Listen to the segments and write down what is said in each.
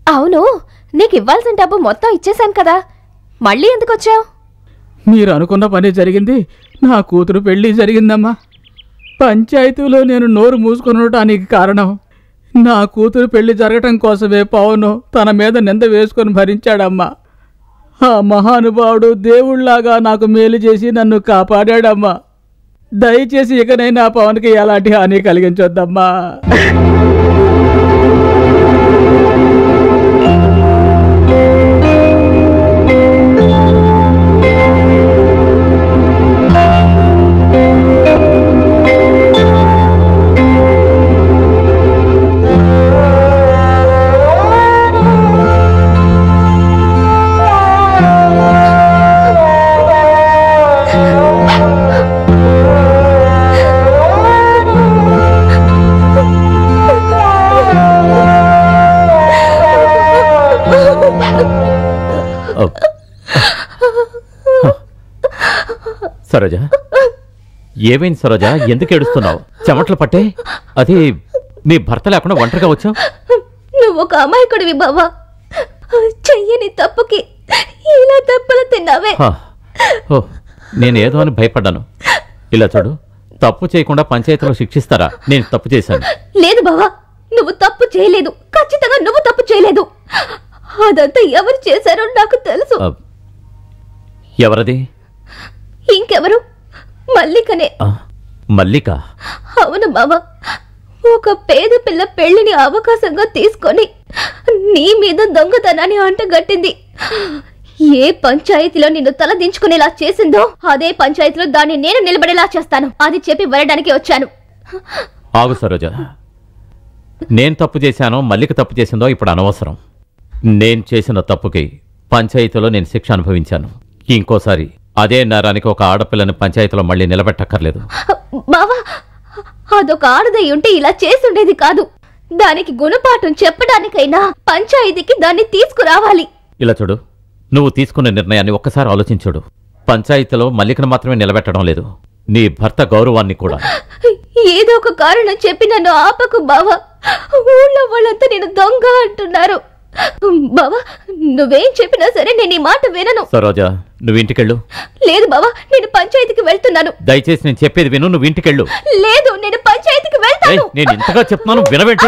అవును నీకు ఇవ్వాల్సిన డబ్బు మొత్తం ఇచ్చేశాను కదా మళ్ళీ ఎందుకు వచ్చావు మీరు అనుకున్న పని జరిగింది నా కూతురు పెళ్లి జరిగిందమ్మా పంచాయతీలో నేను నోరు మూసుకొనటానికి కారణం నా కూతురు పెళ్లి జరగటం కోసమే పవను తన మీద నింద వేసుకొని భరించాడమ్మా ఆ మహానుభావుడు దేవుళ్లాగా నాకు మేలు చేసి నన్ను కాపాడాడమ్మా దయచేసి ఇకనైనా పవన్కి ఎలాంటి హాని కలిగించొద్దమ్మా సరోజ ఏమైంది సరోజ ఎందుకు ఏడుస్తున్నావు చెమటలు పట్టే అది మీ భర్త లేకుండా ఒంటరిగా వచ్చావు నువ్వు ఒక అమాయకుడివి బావా చెయ్యని తప్పుకి ఇలా తప్పులు తిన్నావే హా. ఓ నేను ఏదో అని భయపడ్డాను ఇలా చూడు తప్పు చేయకుండా పంచాయతీలో శిక్షిస్తారా నేను తప్పు చేశాను లేదు బావా నువ్వు తప్పు చేయలేదు ఖచ్చితంగా నువ్వు తప్పు చేయలేదు అదంతా ఎవరు చేశారో నాకు తెలుసు ఆ, ఎవరది ఇంకెవరు మల్లికనే ఆ, మల్లిక అవును బావా ఒక పేద పిల్ల పెళ్లిని అవకాశంగా తీసుకొని నీ మీద దొంగతనాన్ని అంటగట్టింది ఏ పంచాయతీలో నిన్ను తలదించుకునేలా చేసిందో అదే పంచాయతీలో దాన్ని నేను నిలబడేలా చేస్తాను అది చెప్పి వెళ్ళడానికి వచ్చాను ఆగు సరోజ నేను తప్పు చేశానో మల్లిక తప్పు చేసిందో ఇప్పుడు అనవసరం నేను చేసిన తప్పుకి పంచాయతీలో నేను శిక్ష అనుభవించాను ఇంకోసారి అదే నేరానికి ఒక ఆడపిల్లని పంచాయతీలో మళ్ళీ నిలబెట్టక్కర్లేదు బావా అదొక ఆడదై ఉంటే ఇలా చేసుండేది కాదు దానికి గుణపాఠం చెప్పడానికైనా పంచాయతీకి దాన్ని తీసుకురావాలి ఇలా చూడు నువ్వు తీసుకున్న నిర్ణయాన్ని ఒక్కసారి ఆలోచించుడు పంచాయతీలో మల్లికను మాత్రమే నిలబెట్టడం లేదు నీ భర్త గౌరవాన్ని కూడా ఏదో ఒక కారణం చెప్పి నన్ను ఆపకు బావా ఊళ్ళో వాళ్ళంతా నేను దొంగ అంటున్నారు బావా నువ్వేం చెప్పినా సరే నేను ఈ మాట వినను సరోజ నువ్వు ఇంటికెళ్ళు లేదు బావా నేను పంచాయతీకి వెళ్తున్నాను దయచేసి నేను చెప్పేది విను నువ్వు ఇంటికెళ్ళు లేదు నేను పంచాయతీకి ఏయ్, వెళ్తాను నేను ఇంతగా చెప్తున్నాను వినబెట్టి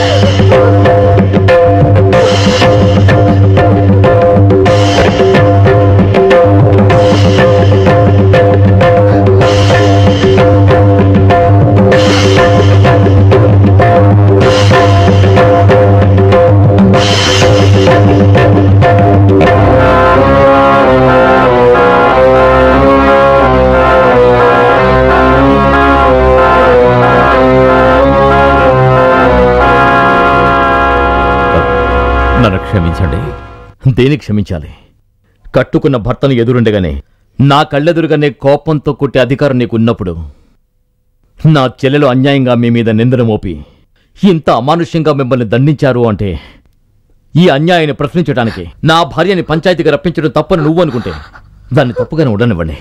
నన్ను క్షమించండి దేనికి క్షమించాలి కట్టుకున్న భర్తను ఎదురుండగానే నా కళ్ళెదురుగానే కోపంతో కొట్టే అధికారం నీకు ఉన్నప్పుడు నా చెల్లెలు అన్యాయంగా మీ మీద నిందన మోపి ఇంత అమానుష్యంగా మిమ్మల్ని దండించారు అంటే ఈ అన్యాయాన్ని ప్రశ్నించడానికి నా భార్యని పంచాయతీకి రప్పించడం తప్పని నువ్వు అనుకుంటే దాన్ని తప్పుగానే ఉండనివ్వండి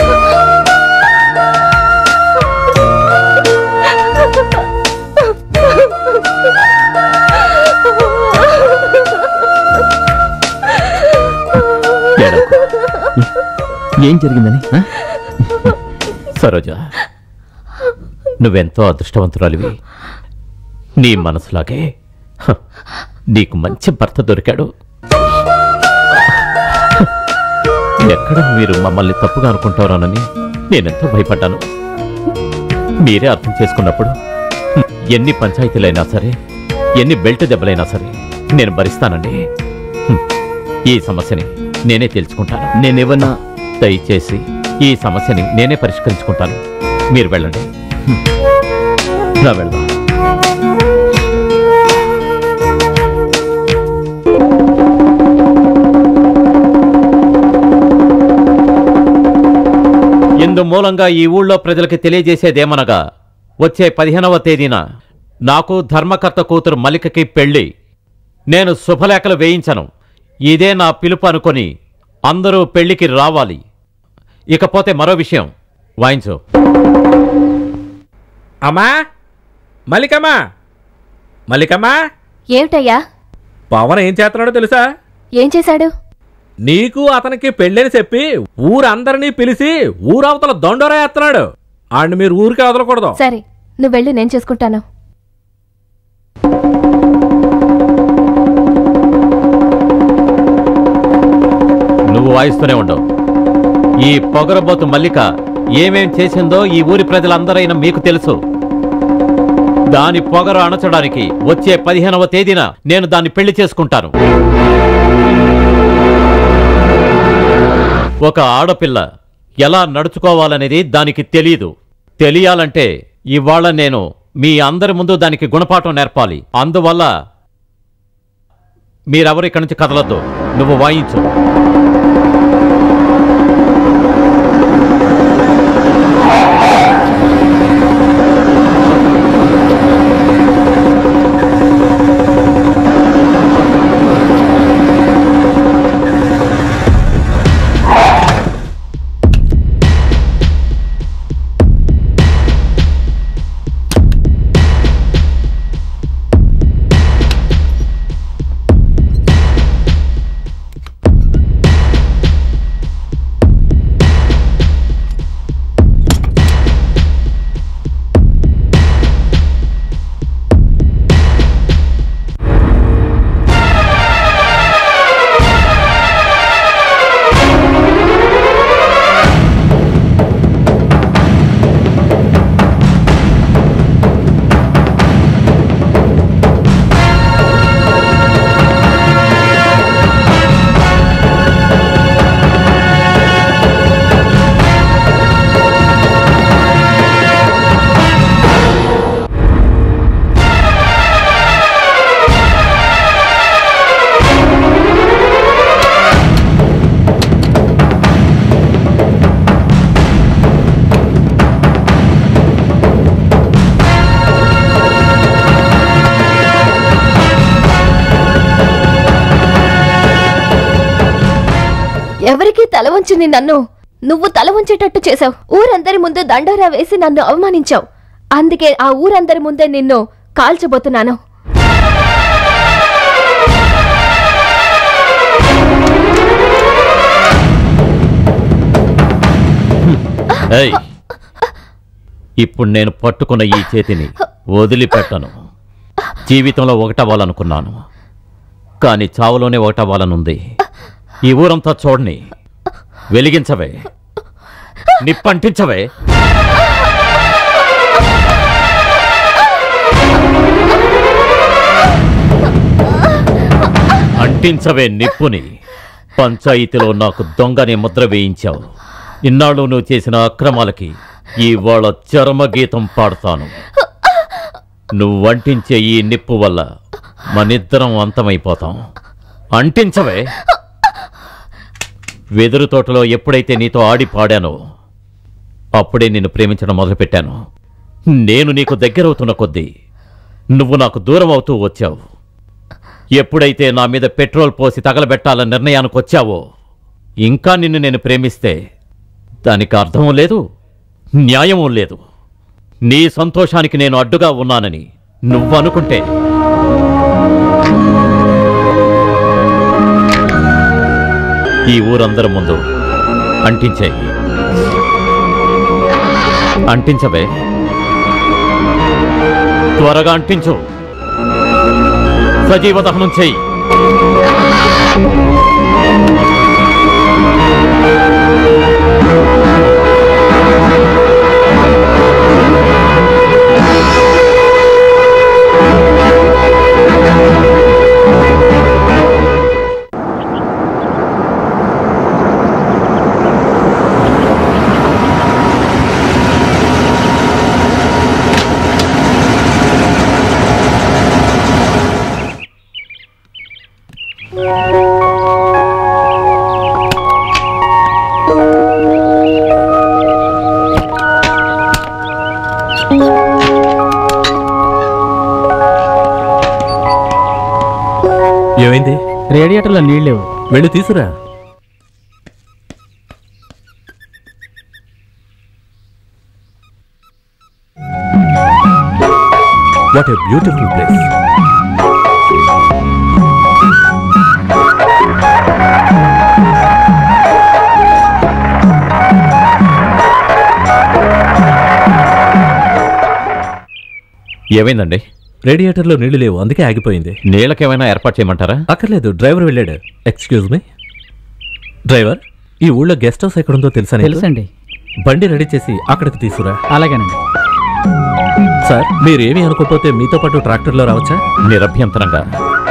ఏడవకు. ఏం జరిగిందని ఆ? సరోజ నువ్వెంతో అదృష్టవంతురాలివి నీ మనసులాగే హ, నీకు మంచి భర్త దొరికాడు ఎక్కడ మీరు మమ్మల్ని తప్పుగా అనుకుంటారోనని నేనెంతో భయపడ్డాను మీరే అర్థం చేసుకున్నప్పుడు హ్మ్, ఎన్ని పంచాయతీలైనా సరే ఎన్ని బెల్ట్ దెబ్బలైనా సరే నేను భరిస్తానండి హ్మ్, ఈ సమస్యని నేనే తెలుసుకుంటాను నేనేమన్నా దయచేసి ఈ సమస్యని నేనే పరిష్కరించుకుంటాను మీరు వెళ్ళండి రా వెళ్దాం ఇందు మూలంగా ఈ ఊళ్ళో ప్రజలకి తెలియజేసేదేమనగా వచ్చే పదిహేనవ తేదీన నాకు ధర్మకర్త కూతురు మలికకి పెళ్లి నేను శుభలేఖలు వేయించను ఇదే నా పిలుపు అనుకొని అందరూ పెళ్లికి రావాలి ఇకపోతే మరో విషయం వాయించు అమ్మా మల్లికమ్మా మల్లికమ్మా ఏమిటయ్యా పవన్ ఏం చేస్తున్నాడో తెలుసా ఏం చేశాడు నీకు అతనికి పెళ్ళని చెప్పి ఊరందరినీ పిలిచి ఊరవతల దొండోరా ఎత్తనాడు ఆడిని మీరు ఊరికి వదలకూడదు సరే నువ్వు వెళ్ళు నేను చేసుకుంటాను నువ్వు వాయిస్తూనే ఉండవు ఈ పొగరబోతు మల్లిక ఏమేం చేసిందో ఈ ఊరి ప్రజలందరైనా మీకు తెలుసు దాని పొగరు అణచడానికి వచ్చే పదిహేనవ తేదీన నేను దాన్ని పెళ్లి చేసుకుంటాను ఒక ఆడపిల్ల ఎలా నడుచుకోవాలనేది దానికి తెలియదు తెలియాలంటే ఇవాళ నేను మీ అందరి ముందు దానికి గుణపాఠం నేర్పాలి అందువల్ల మీరెవరు ఇక్కడి నుంచి కదలొద్దు నువ్వు వాయించు ఎవరికి తల వంచింది నన్ను నువ్వు తల వంచేటట్టు చేశావు ఊరందరి ముందు దండోరా వేసి నన్ను అవమానించావు అందుకే ఆ ఊరందరి ముందే నిన్ను కాల్చబోతున్నాను ఏయ్ ఇప్పుడు నేను పట్టుకున్న ఈ చేతిని వదిలిపెట్టను జీవితంలో ఒకటవ్వాలనుకున్నాను కానీ చావులోనే ఒకటవ్వాలనుంది ఈ ఊరంతా చూడని వెలిగించవే నిప్పంటించవే అంటించవే నిప్పుని పంచాయతీలో నాకు దొంగని ముద్ర వేయించావు ఇన్నాళ్ళు నువ్వు చేసిన అక్రమాలకి ఇవాళ చరమగీతం పాడతాను నువ్వు అంటించే ఈ నిప్పు వల్ల మనిద్దరం అంతమైపోతాం అంటించవే వెదురు తోటలో ఎప్పుడైతే నీతో ఆడి పాడానో అప్పుడే నిన్ను ప్రేమించడం మొదలుపెట్టాను నేను నీకు దగ్గరవుతున్న కొద్దీ నువ్వు నాకు దూరం అవుతూ వచ్చావు ఎప్పుడైతే నా మీద పెట్రోల్ పోసి తగలబెట్టాలన్న నిర్ణయానికి వచ్చావో ఇంకా నిన్ను నేను ప్రేమిస్తే దానికి అర్థమూ లేదు న్యాయమూ లేదు నీ సంతోషానికి నేను అడ్డుగా ఉన్నానని నువ్వు అనుకుంటే ఈ ఊరందరి ముందు అంటించే అంటించవే త్వరగా అంటించు సజీవ దహనం చెయ్యి ఏమైంది రేడియేటర్లో నీళ్ళేవు వెళ్ళి తీసురా వాట్ ఏ బ్యూటిఫుల్ ప్లేస్ ఏమైందండి రేడియేటర్లో నీళ్లు లేవు అందుకే ఆగిపోయింది నీళ్ళకేమైనా ఏర్పాటు చేయమంటారా అక్కర్లేదు డ్రైవర్ వెళ్ళాడు ఎక్స్క్యూజ్ మీ డ్రైవర్ ఈ ఊళ్ళో గెస్ట్ హౌస్ ఎక్కడుందో తెలుసా నీకు? తెలుసండి బండి రెడీ చేసి అక్కడికి తీసుకురా అలాగేనండి సార్ మీరేమీ అనుకోకపోతే మీతో పాటు ట్రాక్టర్లో రావచ్చా నిరభ్యంతరంగా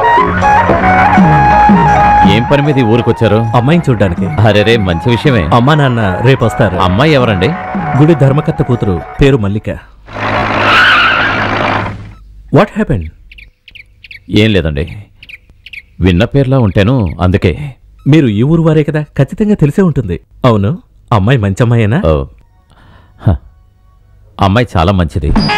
ఏం పని మీద ఈ ఊరికొచ్చారు అమ్మాయిని చూడ్డానికి అరేరే మంచి విషయమే అమ్మా నాన్న రేపు వస్తారు అమ్మాయి ఎవరండి గుడి ధర్మకర్త కూతురు పేరు మల్లిక వాట్ హ్యాపెన్ ఏం లేదండి విన్న పేర్లా ఉంటేను అందుకే మీరు ఈ ఊరు వారే కదా ఖచ్చితంగా తెలిసే ఉంటుంది అవును అమ్మాయి మంచి అమ్మాయేనా ఓ. హ. అమ్మాయి చాలా మంచిది